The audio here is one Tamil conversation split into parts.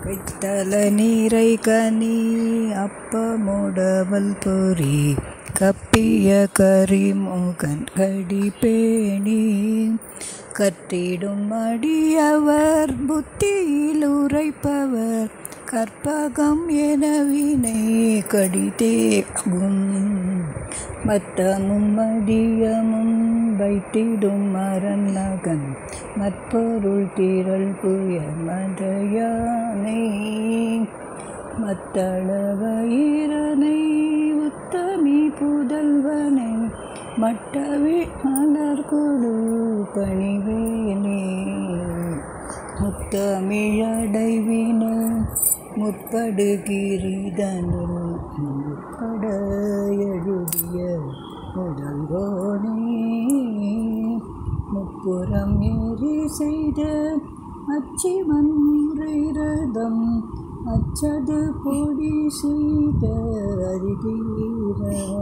வெத்தல நீரை கனி அப்பமுடவல் பொறி கப்பிய கரிமுகன் கடிபேணி கற்றிடும் அடியவர் புத்தியில் உரைப்பவர் கற்பகம் எனவினை கடிதேகும் மத்தமும் மடியமும் வைத்திடும் மரநகன் மற்பொருள் திரள் புய மதையானை மத்தளவயிரனை உத்தமி புதல்வனை மட்டவே மலர் கொடு பணிவேனே முத்தமிழடைவின முற்படுகிரிதனுள் முற்பட எழுதிய முதல்வோனே முப்புறம் ஏறி செய்த அச்சிவன் முறை ரதம் அச்சது பொடி செய்த அறிதீர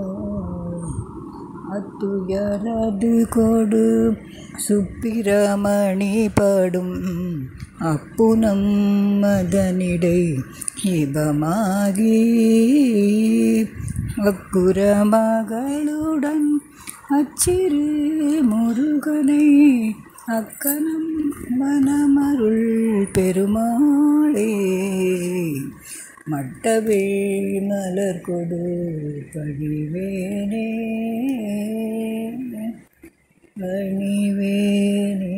அத்துயரது கொடு சுப்பிரமணி படும் அப்புனம் மதனிடை இபமாகி அக்குர மகளுடன் அச்சிறு முருகனை அக்கனம் மனமருள் பெருமாளே மட்டவே மலர் கொடு பணிவேனே பணிவேனே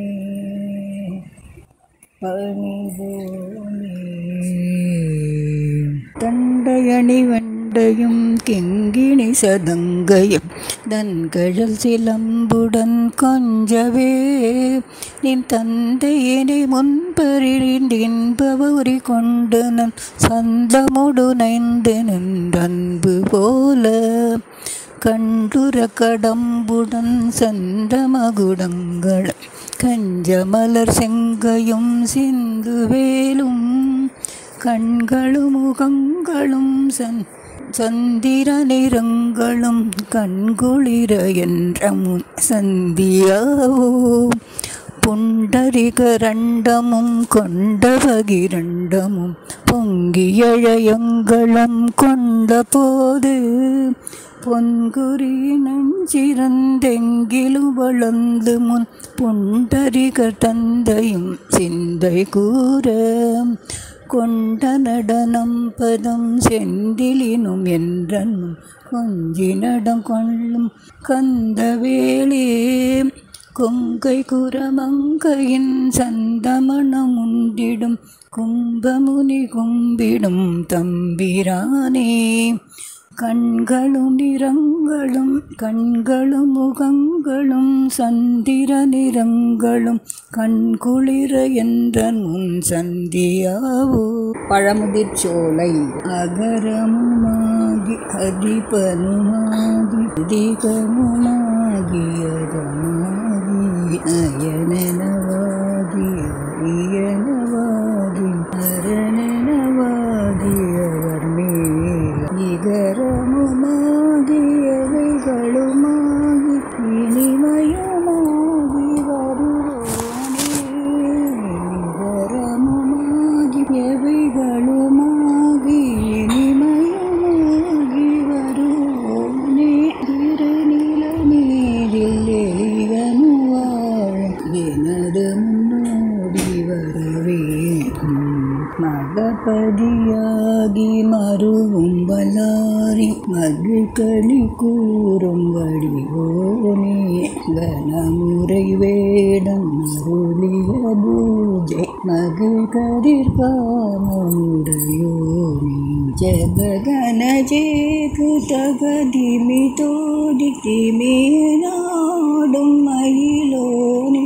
பணிவோனே தண்டையணி வெண்டையும் கிங்கிணி சதங்கையும் தன்கழல் சிலம்புடன் கொஞ்சவே நின் தந்தையினை முன்பறிந்தின்பவரி கொண்டு நன் சந்தமுடு நைந்து நின்றன்பு போல கண்டுர கடம்புடன் சந்தமகுடங்கள் கஞ்சமலர் செங்கையும் சிந்துவேலும் கண்களும் முகங்களும் சந் சந்திர நிறங்களும் கண்குளிர என்ற முன் சந்தியாவோ புண்டரிகரண்டமும் கொண்டவகிரண்டமும் பொங்கியழையங்களும் கொண்ட போது பொன்குறி நஞ்சிறந்தெங்கிலும் வளர்ந்து முன் புண்டரிக தந்தையும் சிந்தை கூற கொண்ட நடனம் பதம் செந்திலினும் என்றனும் கொஞ்சி நடம் கொள்ளும் கந்தவேலே கொங்கை குரமங்கையின் சந்தமணம் உண்டிடும் கும்பமுனி கும்பிடும் தம்பிரானே கண்களும் நிறங்களும் கண்களும் முகங்களும் சந்திர நிறங்களும் கண்குளிர என்ற முன் சந்தியாவோ பழமுதிர்ச்சோலை அகரமுமாகி அதிபனுமாகி அதிகமுமாகி அதமாகி அயனவாகி அரியனவாகி அரணனவாகி அவர் மேல் இகரமுமாகியவைகளுமாகி இனிமயமாகி வருவோனே இகரமுமாகியவைகளுமாகி இனிமயமாகி வருவோனே திருநில நீரில் எளியனு வாழும் எனது முன்னோடி வரவே மகபதியாகி மருவும் வலாரி மகிழ்களி கூறும் வடிவோனே கனமுறை வேடம் அருளிய பூஜை மகிழ் கதிர்காமுடையோனே ஜபகன ஜேகு தகதிமி தோடி திமேனாடும் மயிலோனே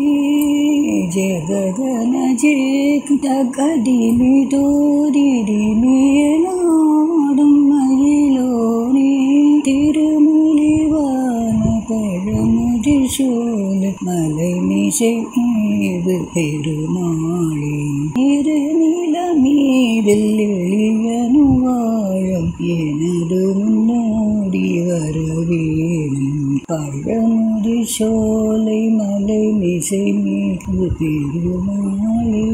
ஜககன ஜேகு தகதிமி தோடி திமேனாடும் மயிலோனே திருமொழிவான பழமுதிர் சோழ மலை மிசை மீது பெருமாளே இரு நில மீதில் எளியனு வாழும் எனது முன்னோடி வரவேணும் பழமுதிர் சோலை மலை மிசை மீது பெருமாளே